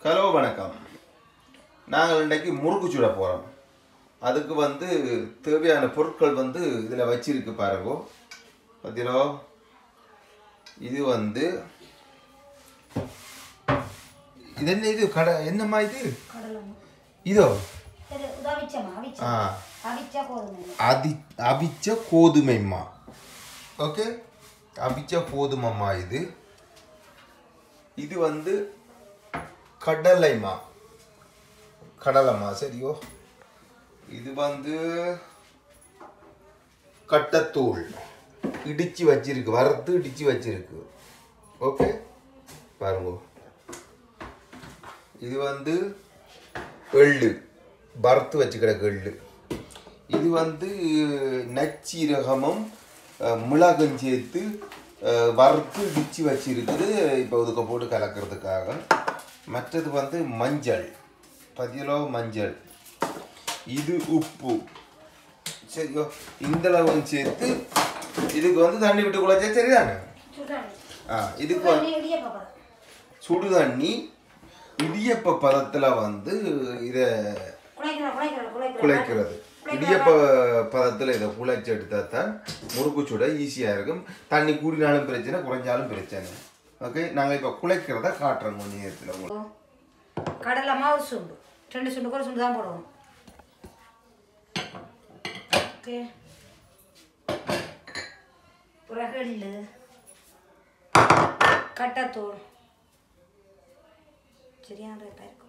Hello வணக்கம் நாங்கள் இன்றைக்கு முறுக்கு சுட போகிறோம் அதுக்கு வந்து தேவையான பொருட்கள் வந்து இதில் வச்சிருக்கு பாருங்க பார்த்தீங்களோ இது வந்து இது என்ன இது கடை என்னம்மா இது கடலை இதோ இது அவிச்சமா அவிச்ச ஆ அவிச்சா கோதுமை அதி அவிச்ச கோதுமைம்மா ஓகே அவிச்ச கோதுமைம்மா இது இது வந்து கடலைமா கடலைமா சரியோ இது வந்து கட்டத்தூள் இடிச்சு வச்சிருக்கு வறுத்து இடிச்சு வச்சிருக்கு ஓகே பாருங்க இது வந்து எள்ளு வறுத்து வச்சு கிடக்கு எள்ளு இது வந்து நச்சீரகமும் அஹ், மிளகும் சேர்த்து அஹ், வறுத்து இடிச்சு வச்சிருக்குது இப்போ இதுக்கு போட்டு கலக்கிறதுக்காக மற்றது வந்து மஞ்சள் பதிலோ மஞ்சள் இது உப்பு சரியோ இந்த அளவும் சேர்த்து இதுக்கு வந்து தண்ணி விட்டு குழச்சா சரிதானே சுடாது ஆ இதுக்கு வந்து இடியப்பா பதம் சுடு தண்ணி இடியப்ப பதத்தில் வந்து இதை குழைக்கிற குழைக்கிற குழைக்கிற குழைக்கிறது இடியப்ப பதத்தில் இதை குழைச்சி எடுத்தால் தான் முறுக்கு சுட ஈஸியாக இருக்கும் தண்ணி கூடினாலும் பிரச்சனை குறைஞ்சாலும் பிரச்சனை ஓகே நாங்கள் இப்போ குழைக்கிறத காட்டுறோம் கொஞ்ச நேரத்தில் உங்களுக்கு கடலை மாவு சுண்டு ரெண்டு சுண்டு கூட சுண்டு தான் போடுவோம் ஓகே பிறகு எள்ளு கட்டத்தூள் சரியான ரேட்டாக இருக்கும்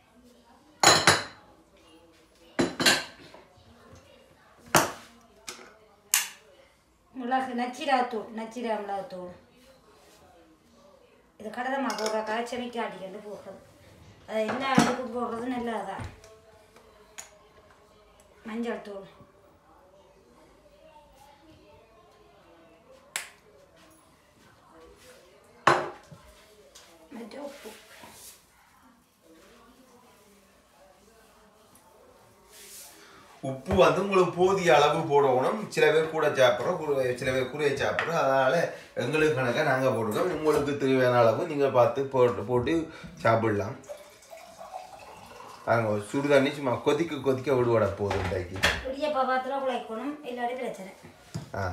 மிளகு நச்சிராத்தூள் நச்சிரா மிளகுத்தூள் இது கடலைமா போடுற காய்ச்சமைக்கு அடிக்கண்டு போடுறது அது எல்லா அடுப்பு போடுறது நல்லதுதான் மஞ்சள் தூள் மற்ற உப்பு உப்பு வந்து உங்களுக்கு போதிய அளவு போடணும் சில பேர் கூட சாப்பிட்றோம் கு- சில பேர் குறைய சாப்பிட்றோம் அதனால் எங்களுக்கு கணக்காக நாங்கள் போடுறோம் உங்களுக்கு தேவையான அளவு நீங்கள் பார்த்து போட்டு போட்டு சாப்பிடலாம் பாருங்க சுடு தண்ணி சும்மா கொதிக்க கொதிக்க விடுவட போகுது இன்றைக்கு இடியப்பா பாத்திரம் குழைக்கணும் இல்லாட்டி பிரச்சனை ஆ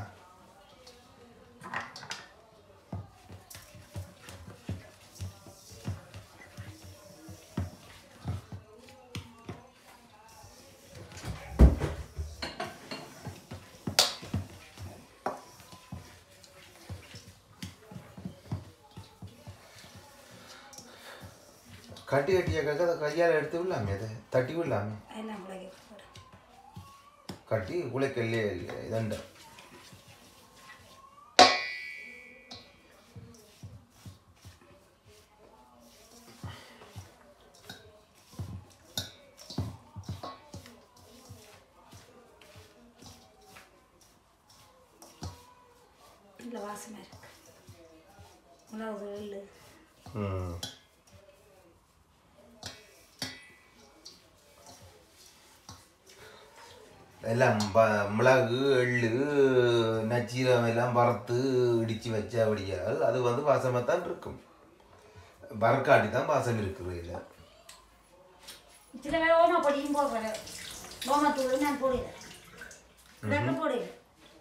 கட்டி கட்டியாக்காக்க அதை கையால் எடுத்து விடலாமே அதை தட்டி விடலாமே எல்லாம் குழைக்க போடு. கட்டி உழைக்கல்லே இதண்ட நல்ல வாசனை இருக்கு மிளகு எள்ளு ம் எல்லாம் ப- மிளகு எள்ளு நச்சீரம் எல்லாம் வறுத்து இடித்து வச்ச அப்படியால் அது வந்து வாசமாக தான் இருக்கும் வறுக்காட்டி தான் வாசம் இருக்குது இதில் சில பேர் ஓம பொடியும் போடுறேன் ஓமத்தூள் நான் போடுறேன் ரெண்டும் போடுறேன்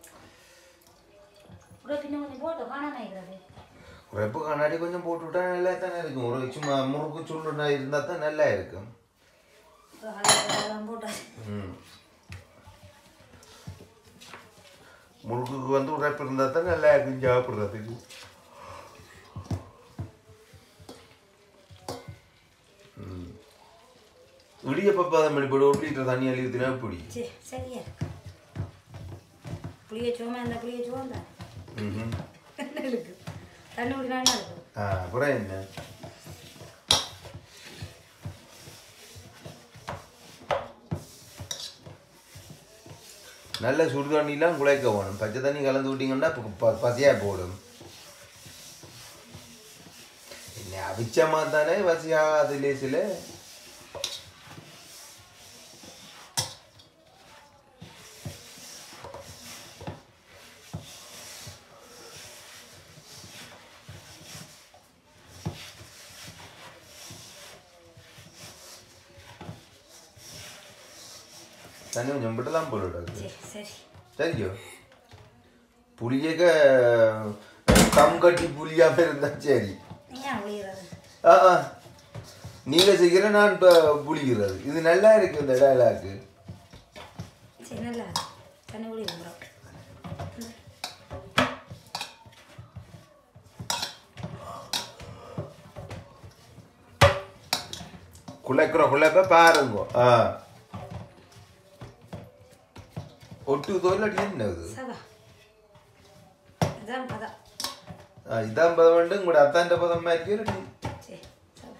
கூட பின்ன கொஞ்சம் போட்டு காணாம இருக்கிறது உரைப்பு கண்ணாடி கொஞ்சம் போட்டு விட்டா நல்லா தானே இருக்கும் ஒரு சும்மா முறுக்கு சுள்ளுனா இருந்தால் தான் நல்லா இருக்கும் போட்டு ம் முறுக்குக்கு வந்து உரைப்பு இருந்தால் தான் நல்லா இருக்கும் சாப்பிட்றதுக்கு ம். இடியப்ப பதம் இப்படி ஒரு லிட்டர் தண்ணி அள்ளி ஊற்றினா இப்படி சரி சரியா இருக்கு புளிய சோமா இந்த புளிய சோம் தான் ம் இருக்கு தண்ணி குடினாலும் இருக்கு ஆ அப்புறம் என்ன நல்ல சுடு தண்ணிலாம் குழைக்க வேணும் பச்சை தண்ணி கலந்து விட்டீங்கன்னா ப- ப- பசியா போடும் என்ன அவிச்சமா தானே பசியாகாது லேசில் தண்ணி கொஞ்சம் விட்டு தான் போடுறது சரி சரி சரியோ புளியக தம் கட்டி புளியாம இருந்தா சரி ஏன் ஒளிகிறது ஆ ஆ. நீங்க செய்கிற நான் இப்போ புளிகிறது இது நல்லா இருக்கு இந்த டயலாக்கு சரி நல்லா தண்ணி ஒளி ப்ரோ குலைக்கிற குலைப்ப பாருங்க ஆ ஒட்டு தோல் என்னது சதா இதான் பதம் ആ, ഇതാ പദം ഉണ്ട് കൂടെ അത്താന്റെ പദം ആയിരിക്കും சரி சதா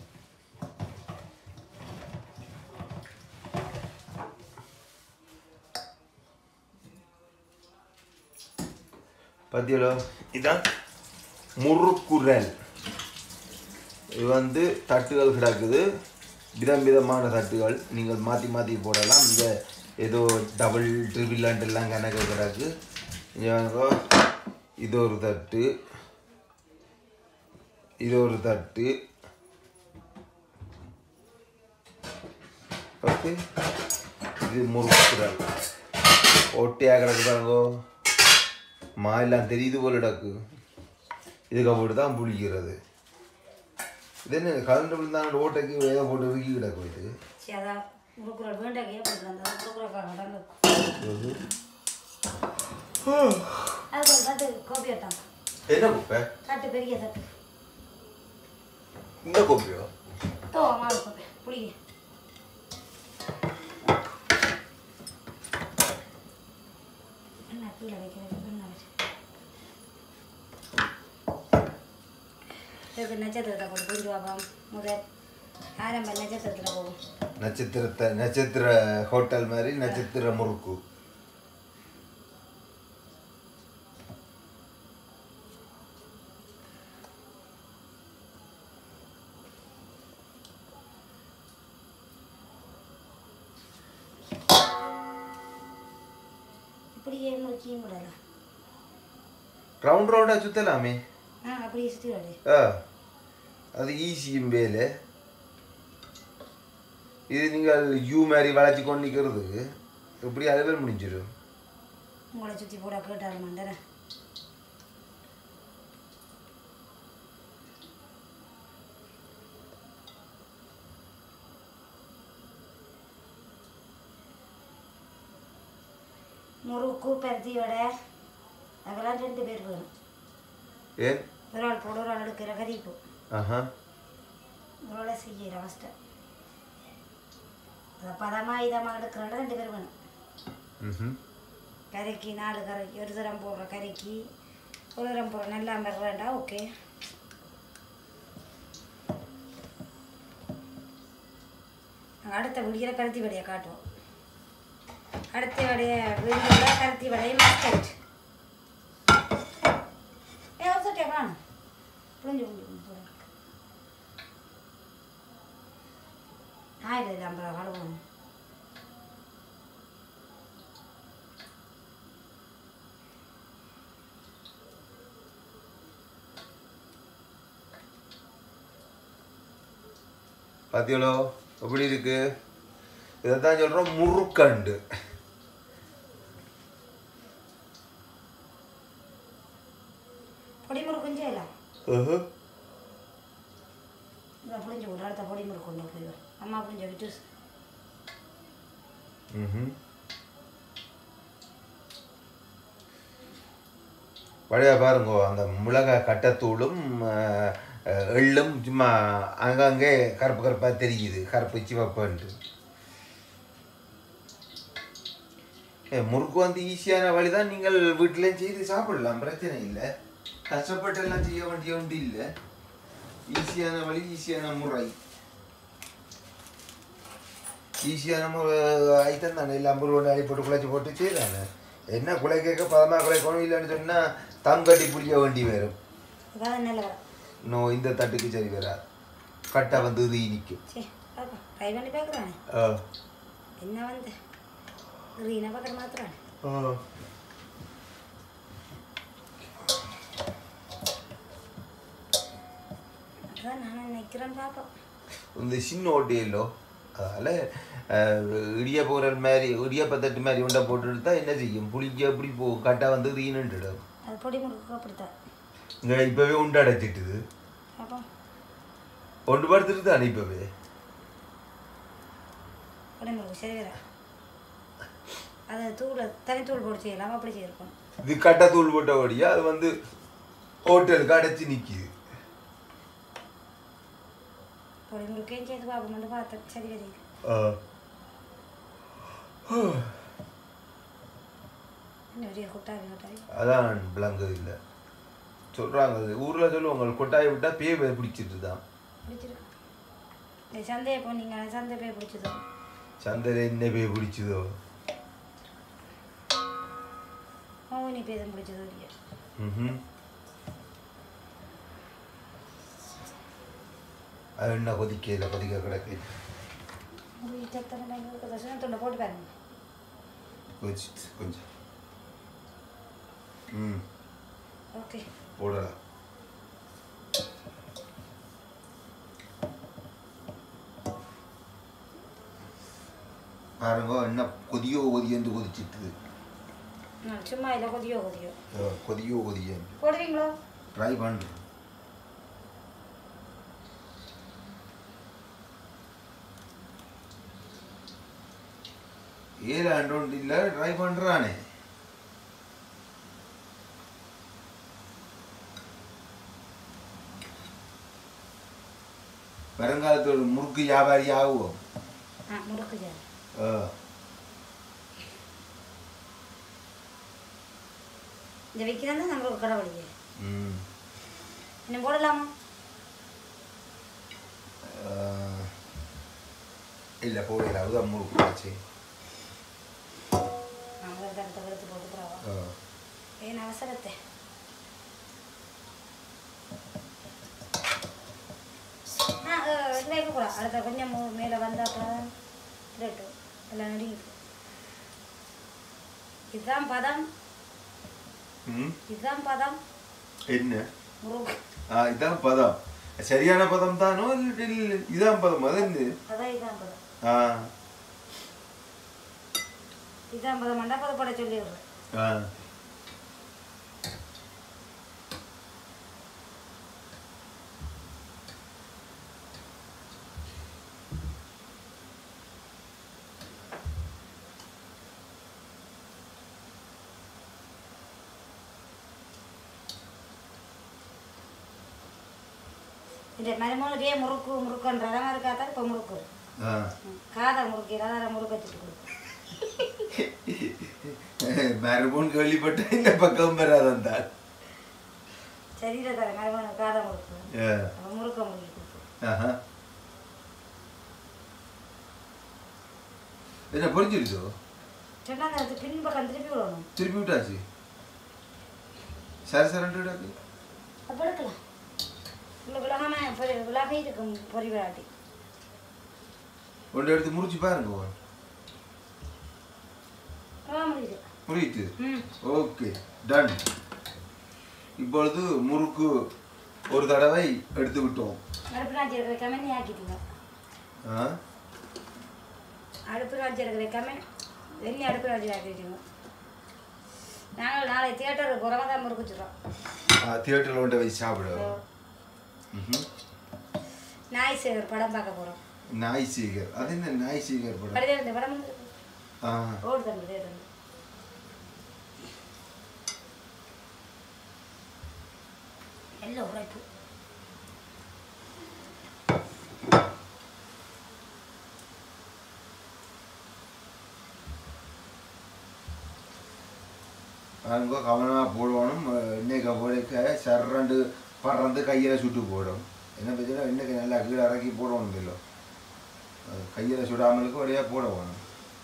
പതിയല്ലോ ഇതാ முறுக்குரல் இது வந்து தட்டுகள் கிடக்குது விதம் விதமான தட்டுகள் நீங்கள் மாற்றி மாற்றி போடலாம் இந்த ஏதோ டபுள் ட்ரிபிளாண்ட் எல்லாம் கணக்கு கிடக்கு இங்க பாருங்க. இது ஒரு தட்டு இது ஒரு தட்டு ஓகே இது முறுக்குரல் ஒட்டியாக கிடக்கு பாருங்கோ மா எல்லாம் தெரியுது போல கிடக்கு இதுக்கு போட்டு தான் புளிக்கிறது இது என்ன கலந்து விழுந்தாங்க ஓட்டைக்கு வேக போட்டு விக்கி கிடக்கும் இது சரி அதான் முறுக்குறல் வேண்டாக்கே போட்டு அந்த முறுக்குறக்காக உடம்பு அது ஒரு தட்டு கோபி எடுத்தாங்க என்ன குப்பை தட்டு பெரிய தட்டு இந்த கோப்பியோ தோ மாவு கோப்பை புளிங்க என்ன கீழே வைக்கிறது என்ன வச்சு இதுக்கு நட்சத்திரத்தை போட்டு புரிஞ்சு பார்ப்போம் முதல் ஆரம்ப நட்சத்திரத்தில் போகும் நட்சத்திரத்தை நட்சத்திர ஹோட்டல் மாதிரி நட்சத்திர முறுக்கு இப்படியே முறுக்கியும் விடலாம் ரவுண்ட் ரவுண்டாக சுத்தலாமே ஆ அப்படியே சுற்றி விடு ஆ அது ஈஸியும் வேலை இது நீங்கள் யூ மாதிரி வளைச்சி கொண்டு நிற்கிறதுக்கு இப்படி அது பேர் முடிஞ்சிடும் உங்களை சுற்றி போட கேட்டாரு மண்டன முறுக்கு பருத்தி வடை அதெல்லாம் ரெண்டு பேர் வேணும் ஏன் ஒரு ஆள் போட ஒரு ஆள் எடுக்கிற கறிப்பு ஆஹா ஒரு ஆளை செய்கிற ஃபஸ்ட்டு அதை பதமாக இதமாக எடுக்கிறாண்ட ரெண்டு பேர் வேணும் ம் கறிக்கு நாலு கறிக்கு ஒரு தரம் போடுற கறிக்கு ஒரு தரம் போடுற நல்லா மெர்றேன்டா ஓகே அடுத்த விடியில கருத்தி வடையை காட்டுவோம் அடுத்த வடைய விடியில கருத்தி வடையை மஸ்டர்ட் ஏ ஒரு சட்டியா காணும் புரிஞ்சு புரிஞ்சு போட ஆயிரம் இல்லை ஐம்பது கழுவணும் பாத்தியலோ எப்படி இருக்கு இதைத்தான் சொல்றோம் முறுக்கண்டு பொடி முறுக்கும் செய்யலாம் ஆஹா. இந்த புளிஞ்சு விடு அடுத்த பொடி முறுக்கு கொண்டு போய் வை. அம்மா புளிஞ்ச விட்டு ம்ஹும். பழைய பாருங்க அந்த மிளகாய் கட்டத்தூளும் அஹ், அஹ், எள்ளும் சும்மா அங்கங்கே கருப்பு கருப்பாக தெரியுது கருப்பு சிவப்புன்ட்டு ஏ முறுக்கு வந்து ஈஸியான வழி தான் நீங்கள் வீட்டிலையும் செய்து சாப்பிடலாம் பிரச்சனை இல்லை கஷ்டப்பட்டு எல்லாம் செய்ய வேண்டிய ஒன்று இல்லை ஈஸியான வழி ஈஸியான முறை ஈஸியான முறை ஐட்டம் தானே இல்லை ஐம்பது ரூபா அடி போட்டு குழைச்சி போட்டு செய்யறானே என்ன குலை கேட்க பதமாக குலைக்கணும் இல்லைன்னு சொன்னால் தங்கட்டி புளிய வேண்டி வரும் அதாவது நல்ல வர இன்னும் இந்த தட்டுக்கு சரி வராது கட்டை வந்து இது நிற்கும் சரி பார்ப்போம் ட்ரை பண்ணி பார்க்குறானே என்ன வந்து க்ரீனாக பார்க்குற மாத்திரானே அதான் நான் நினைக்கிறேன் பார்ப்போம் இந்த சின்ன ஓட்டியல்லோ அதால் இடிய போரல் மாதிரி இடியப்பத்தட்டு மாதிரி உண்டை போட்டுட்டு தான் என்ன செய்யும் புளிக்க எப்படி போ கட்டா வந்து ரீனுன்றுடும் அது பொடி முறுக்கு அப்படித்தான் இங்கே இப்போவே உண்டு அடைச்சிட்டுது அப்போ ஒன்று படுத்துட்டு தானே இப்போவே பொடி முறுக்கு சரி வரா அது தூளை தனித்தூள் போட்டு செய்யலாம் அப்படி செய்யிருக்கோம் இது கட்டை தூள் போட்டபடியா அது வந்து ஹோட்டலுக்கு அடைச்சி நிற்கிது பொடி முறுக்கையும் செய்து பார்ப்போம்னு பார்த்தேன் சரி வரைக்கும் இன்னும் பெரிய கொட்டாவி கொட்டாவி அதான் விளங்குது இல்லை சொல்கிறாங்க அது ஊரில் சொல்லுவாங்க கொட்டாயை விட்டால் பேய் பிடிச்சிட்டு தான் பிடிச்சிருக்கு இந்த சந்தையை போனீங்க சந்தை போய் பிடிச்சதோ சந்தையில் என்ன பேய் பிடிச்சதோ மோகினி பேதம் பிடிச்சதோ இல்லையா ம் அது என்ன கொதிக்கல கொதிக்க கிடக்கு உங்களுக்கு சத்தனை பயங்கர சுனத்துண்டை போட்டு பாருங்க கொதிச்சிட்டு கொஞ்சம் ம் ஓகே போடலாம் பாருங்க என்ன கொதியோ கொதியன்று கொதிச்சிட்டுது நான் சும்மா இல்லை கொதியோ கொதியோ அஹ் கொதியோ கொதியன்று போடுவீங்களோ ட்ரை பண்ணுறேன் ஏழு அண்டோண்டு இல்லை ட்ரை பண்ணுறானே வருங்காலத்தில் ஒரு முறுக்கு வியாபாரி ஆகுவோம் ஆ முறுக்கு ஜார் ஆ. இந்த விற்கிறது தான் நம்மளுக்கு கடை வழியே ம் இன்னும் போடலாமா ஆஹ், இல்லை போடல அதுதான் முறுக்கு ஆச்சு நாங்கள் தரத்தை எடுத்து போட்டு போகிறோம் ஆ. ஏன் அவசரத்தை ஆ இல்லை இருக்கக்கூடாது அடுத்த கொஞ்சம் மு- மேலே வந்தால் அப்புறம் ரேட்டு எல்லாம் நடுங்கிட்டு இதுதான் பதம் ம் இதுதான் பதம் என்ன முருகு ஆ இதான் பதம் சரியான பதம் தானோ இல்லை இல்லை இதான் பதம் அது என்ன அதான் இதுதான் பதம் ஆ இதுதான் பதம் மண்டா பதப்பட சொல்லிடுறேன் ஆ இந்த மருமகளுக்கே முறுக்கு முறுக்குன்றதான் இருக்காதான் இப்போ முறுக்கு ஆ காதை முறுக்கு இல்லாத முறுக்கு வச்சுட்டு கொடுக்கும் மரபுன்னு கேள்விப்பட்டேன் இந்த பக்கம் வராதான் தான் சரீர தர மருமகளுக்கு காதை முறுக்கு ஆ அவன் முறுக்க முறுக்கி கொடுக்கும் ஆஹா என்ன பொறிஞ்சிருச்சோ சொன்னாங்க அது பின்பக்கம் திருப்பி விடணும் திருப்பி விட்டாச்சு சரி சரண்டு விடாது அப்போ எடுக்கலாம் இல்லை விலகாம பொறி விலகி இருக்கும் பொறி விளாட்டி ஒன்று எடுத்து முறிச்சு பாருங்க ஆ முடியுது புரியுது ம் ஓகே டன் இப்பொழுது முறுக்கு ஒரு தடவை எடுத்து விட்டோம் அடுப்பு நாச்சி இருக்கிற கமெண்ட் நீ ஆக்கிட்டீங்க ஆ அடுப்பு நாச்சி இருக்கிற கமெண்ட் வெண்ணி அடுப்பு நாச்சி ஆக்கிட்டீங்க நாங்கள் நாளை தியேட்டருக்கு குறவ தான் முறுக்கு வச்சுருக்கோம் தியேட்டரில் கொண்டு போய் சாப்பிடுவோம் ம்ஹும். நாய் சேகர் படம் பார்க்க போகிறோம் நாய் சீகர் அது என்ன நாய் சீகர் படம் படிதான் இந்த படம் வந்து ஆ ஓடு தம்பி தேடு எல்லாம் உழைப்பு அங்கே கவனமாக போடணும் இன்னைக்கு போடுக்க சர்றண்டு பறந்து கையில் சுட்டு போடும் என்ன பிரச்சனை இன்னைக்கு நல்லா கீழே இறக்கி போடணும் இல்லை கையில் சுடாமலுக்கு வழியாக போட வேணும்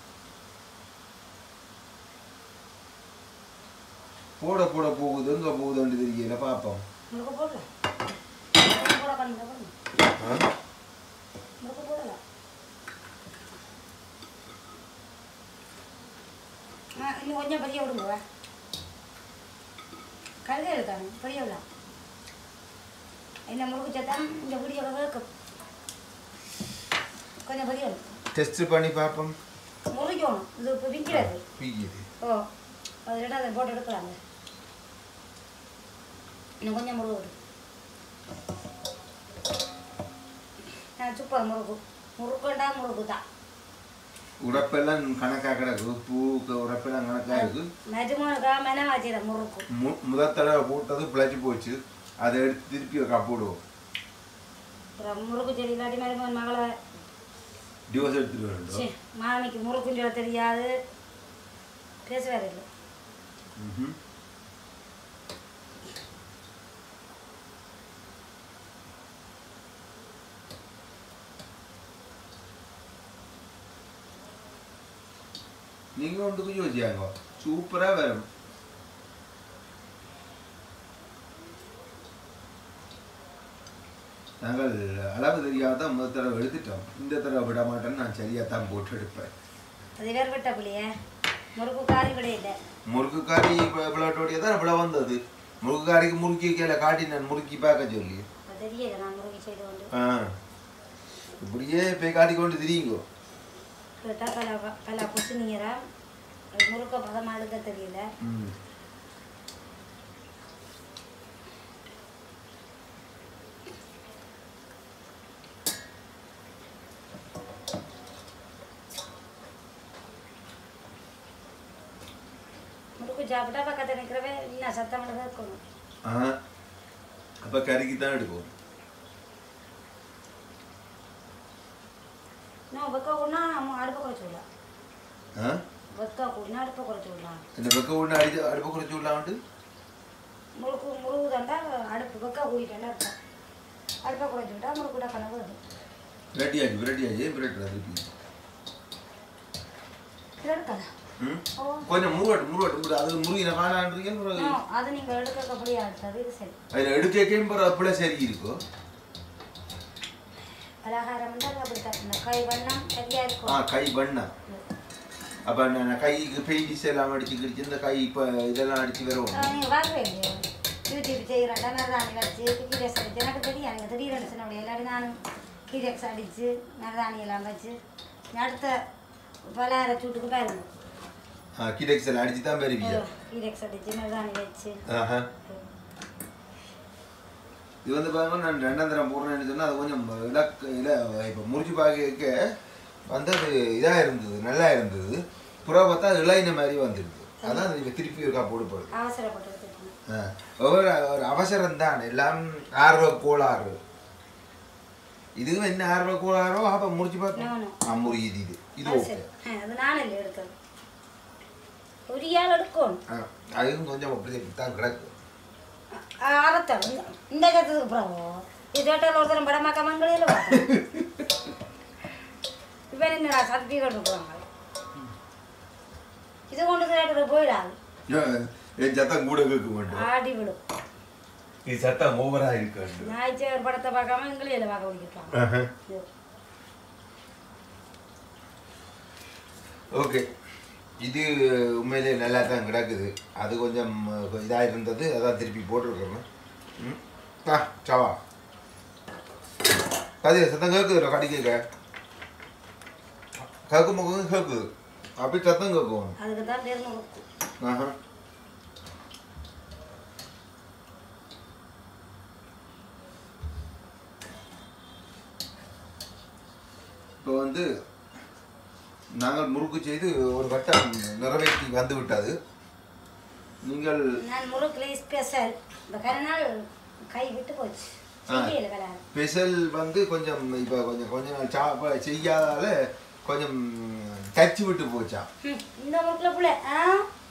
போட போட போகுது எங்கே போகுதுன்னு தெரியல பார்ப்போம் முழுக்க போடலாம் போட கண்ணு போடணும் ஆ? முழுக்க போடலாம் ஆ இன்னும் கொஞ்சம் பெரிய விடுங்க கழுதை இருக்காங்க பெரிய விடலாம் என்ன முழுக்க சத்தான் இந்த வீடியோ கேட்கும் கொஞ்சம் பெரிய விடும் டெஸ்ட் பண்ணி பார்ப்போம் முறிக்கணும் இது இப்போ விற்கிறது பிக்குது ஓ அதில் அதை போட்டு எடுக்கலாங்க இன்னும் கொஞ்சம் முருகு நான் சூப்பர் முருகு முருகுண்டா முருகு தான் உடப்பெல்லாம் கணக்காக கிடக்கு பூக்கு உடப்பெல்லாம் கணக்காக இருக்கு மருமகா மென வச்சிட முறுக்கு மு முதல் தடவை போட்டது பிழைச்சி போச்சு அதை எடுத்து திருப்பி ஒரு கப் போடுவோம் அப்புறம் முறுக்கு செடி இல்லாட்டி மருமகன் மகளை டிவோர்ஸ் எடுத்துட்டு வேண்டும் ச்சே, மாமிக்கு முறுக்குன்னு சொல்ல தெரியாது பேசுவார் இல்லை ம்ஹும். நீங்க ஒன்றுக்கு யோசிச்சாங்க சூப்பரா வரும் நாங்கள் அளவு தெரியாதான் முதல் தடவை எடுத்துட்டோம் இந்த தடவை விட மாட்டேன்னு நான் சரியா தான் போட்டு எடுப்பேன் அது வேறு விட்ட புள்ளிய முறுக்கு காரி கூட இல்லை முறுக்குக்காரி விளையாட்டோடைய தான் இவ்வளோ வந்தது முறுக்குக்காரிக்கு முறுக்கி கீழே காட்டி நான் முறுக்கி பார்க்க சொல்லி அது தெரியல நான் முறுக்கு செய்து கொண்டு ஆ இப்படியே போய் காட்டிக்கொண்டு திரியுங்கோ கேட்டால் பல பல குசுனீரா முறுக்க பதமாக எடுக்க தெரியல ம் முறுக்கு சாப்பிட்டா பக்கத்தில் நிற்கிறவே இன்னும் சத்தம் தான் இருக்கணும் ஆ அப்போ கறிக்கு தான் எடுக்கும் இன்னும் வெக்க கூடனா நம்ம அடுப்பை குறைச்சி விடலாம் ஆ வெக்க கூடனா அடுப்பை குறைச்சி விடலாம் இந்த வெக்க ஒன்று அடிச்சு அடுப்பு குறைச்சி விடலான்ட்டு முறுக்கு முருகு தண்டா அடுப்பு வெக்க கூடிட்டா இருக்கும் அடுப்பை குறைச்சி விட்டா முறுக்கு டக்கன வருது விரட்டியாச்சு விரட்டியாச்சு விரட்டுறா திருப்பி இது எடுக்காதா ம் ஓ கொஞ்சம் முருகட்டு முருகட்டு அது முருகின காணான்றீங்கன்னு பிறகு ஆ, அது நீங்கள் எடுக்க முடியாது இது சரி அதில் எடுக்கேக்கும் பிறகு அப்படியே சரி இருக்கும் பலகாரம் வந்து அது அப்படி தான் இந்த கை வண்ணம் சரியா ஆ இருக்கும் கை பண்ணா அப்போ நான் கைக்கு பெயிண்டிஸ் எல்லாம் அடிச்சு கிடிச்சு இந்த கை இப்போ இதெல்லாம் அடிச்சு வரும் நீங்கள் பார்க்கவே இல்லையோ யூடியூப் செய்கிறேன்டா நரதாணி வச்சு கீரெக்ஸ் அடிச்சு எனக்கு தெரியும் எனக்கு திடீர்னு சொன்ன இல்லாட்டி நானும் கீரெக்ஸ் அடித்து நரதாணி எல்லாம் வச்சு அடுத்த பலகார சூட்டுக்கு பாருங்க ஆ கிடெக்ஸ் எல்லாம் அடிச்சு தான் பெறுவீங்க கீரெக்ஸ் அடித்து நரதாணி வச்சு ஆஹா இது வந்து பாருங்க நான் ரெண்டாம் தரம் போடுறேன்னு சொன்னால் அது கொஞ்சம் இலக்கு இல்லை இப்போ முறிச்சு பார்க்க வந்து அது இதாக இருந்தது நல்லா இருந்தது புறா பார்த்தா அது இளைஞ மாதிரி வந்துடுது அதான் இப்போ திருப்பி இருக்கா போடுப்படுது அவசரப்பட்டு எடுத்துக்கணும் ஆ ஒரு ஒரு அவசரம் தான் எல்லாம் ஆர்வ கோளாறு இதுவும் என்ன ஆர்வ கோளாறோ அப்போ முறிச்சு No, no. பார்த்தோம் ஆ முறியுது இது இது அது ஓகே சரி ஆ, அது நானும் இல்லை எடுக்கிறது ஒரு ஆள் எடுக்கணும் ஆ அதுவும் கொஞ்சம் அப்படி தான் கிடக்கு அறத்தம் இந்த கத்துக்கு அப்புறம் இது கேட்டால் ஒருத்தரம் படமாக்க மண்களில் இப்போ என்னடா சக்தி கொண்டுக்குவாங்க இது கொண்டு கேட்டு போயிடாது ஏன், என் சத்தம் கூட கேட்க மாட்டேன் ஆடி விடும் இது சத்தம் ஓவராக இருக்காது ஞாயிற்று படத்தை பார்க்காம இங்கிலீஷில் பார்க்க முடியிருப்பாங்க ஓகே இது உண்மையிலே நல்லா தான் கிடக்குது அது கொஞ்சம் இதாக இருந்தது அதான் திருப்பி போட்டிருக்கிறேன் ம் ஆ சாவா கதை சத்தம் கேட்குதுல கடி கேட்க கேட்கும் போது கேட்குது அப்படி சத்தம் கேட்கும் அதுக்கு தான் பேர் முறுக்கு ஆஹா இப்போ வந்து நாங்கள் முறுக்கு செய்து ஒரு கட்டம் நிறைவேற்றி வந்து விட்டது நீங்கள் நான் முறுக்குல ஸ்பெஷல் இந்த கரநாள் கை விட்டு போச்சு செய்யல வேலை ஸ்பெஷல் வந்து கொஞ்சம் இப்போ கொஞ்சம் கொஞ்ச நாள் சாப்ப செய்யாதால கொஞ்சம் தச்சு விட்டு போச்சான் ம், இந்த முறுக்குல புள்ள ஆ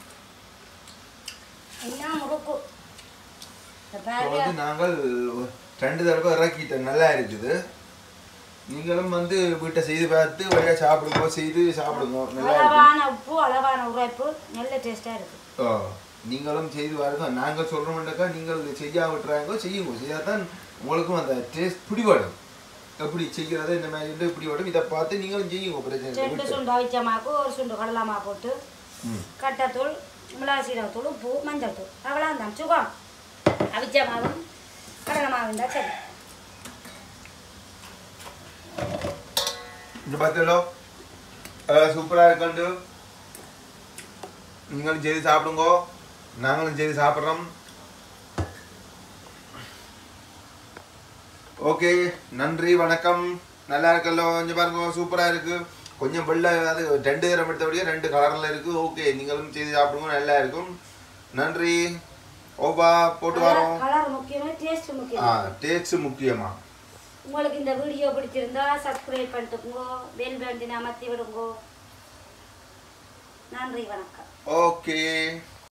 என்ன முறுக்கு இந்த இப்போ பாருங்க வந்து நாங்கள் ரெண்டு தடவை இறக்கிட்டோம் நல்லா இருக்குது நீங்களும் வந்து வீட்டை செய்து பார்த்து வழியாக சாப்பிடுங்க செய்து சாப்பிடுங்க நல்லா இருக்கு அளவான உப்பு அளவான உரைப்பு நல்ல டேஸ்டா இருக்கு ஓ நீங்களும் செய்து பாருங்க நாங்கள் சொல்கிறோம்னாக்கா நீங்கள் செய்யா விட்டுறாங்க செய்யுங்க செய்யாதான் உங்களுக்கும் அந்த டேஸ்ட் பிடிபடும் எப்படி செய்கிறத இந்த மாதிரி வந்து பிடிபடும் இதை பார்த்து நீங்களும் செய்யுங்க பிரச்சனை இல்லை ரெண்டு வீட்டுல. சுண்டு அவிச்ச மாக்கு ஒரு சுண்டு கடலமா போட்டு ம் கட்டத்தூள் மிளகா சீரகத்தூள் உப்பு மஞ்சள் தூள் அவ்வளோ தான் சுகம் அவிச்ச மாவும் கடலை மாவும் தான் சரி இந்த பார்த்தீங்களோ சூப்பராக இருக்கண்டு நீங்களும் செய்து சாப்பிடுங்க நாங்களும் செய்து சாப்பிட்றோம் ஓகே நன்றி வணக்கம் நல்லா இருக்கല്ലോ கொஞ்சம் பாருங்க சூப்பராக இருக்கு கொஞ்சம் வெள்ளை அது ரெண்டு நேரம் எடுத்தபடியே ரெண்டு கலரில் இருக்கு ஓகே நீங்களும் செய்து சாப்பிடுங்க நல்லா இருக்கும் நன்றி ஓபா போட்டு வரோம் கலர் முக்கியமே டேஸ்ட் ஆ முக்கியம் டேஸ்ட் முக்கியமா உங்களுக்கு இந்த வீடியோ பிடிச்சிருந்தா சப்ஸ்கிரைப் பண்ணிட்டுங்கோ பெல் பட்டன் அமர்த்தி விடுங்கோ நன்றி வணக்கம் ஓகே